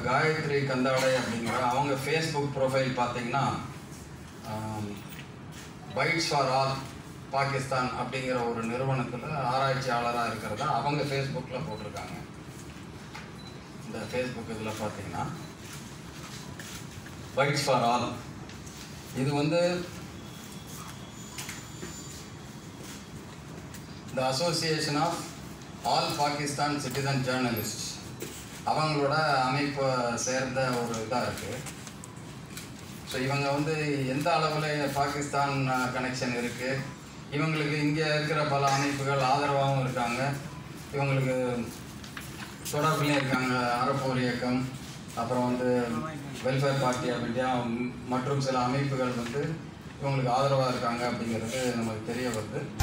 காயத்ரி கந்தாடை அப்படிங்கிற அவங்க Facebook profile பார்த்தீங்கன்னா பைட்ஸ் ஃபார் ஆல் பாகிஸ்தான் அப்படிங்கிற ஒரு நிறுவனத்தில் ஆராய்ச்சியாளராக இருக்கிறதா அவங்க ஃபேஸ்புக்கில் போட்டிருக்காங்க இந்த ஃபேஸ்புக் இதில் பார்த்தீங்கன்னா பைட்ஸ் ஃபார் ஆல் இது வந்து the association of all Pakistan citizen journalist அவங்களோட அமைப்பை சேர்ந்த ஒரு இதாக இருக்குது ஸோ இவங்க வந்து எந்த அளவில் பாகிஸ்தான் கனெக்ஷன் இருக்குது இவங்களுக்கு இங்கே இருக்கிற பல அமைப்புகள் ஆதரவாகவும் இருக்காங்க இவங்களுக்கு தொடர்புலையும் இருக்காங்க அறப்போர் இயக்கம் அப்புறம் வந்து வெல்ஃபேர் பார்ட்டி ஆஃப் இந்தியா மற்றும் சில அமைப்புகள் வந்து இவங்களுக்கு ஆதரவாக இருக்காங்க அப்படிங்கிறது நமக்கு தெரிய வருது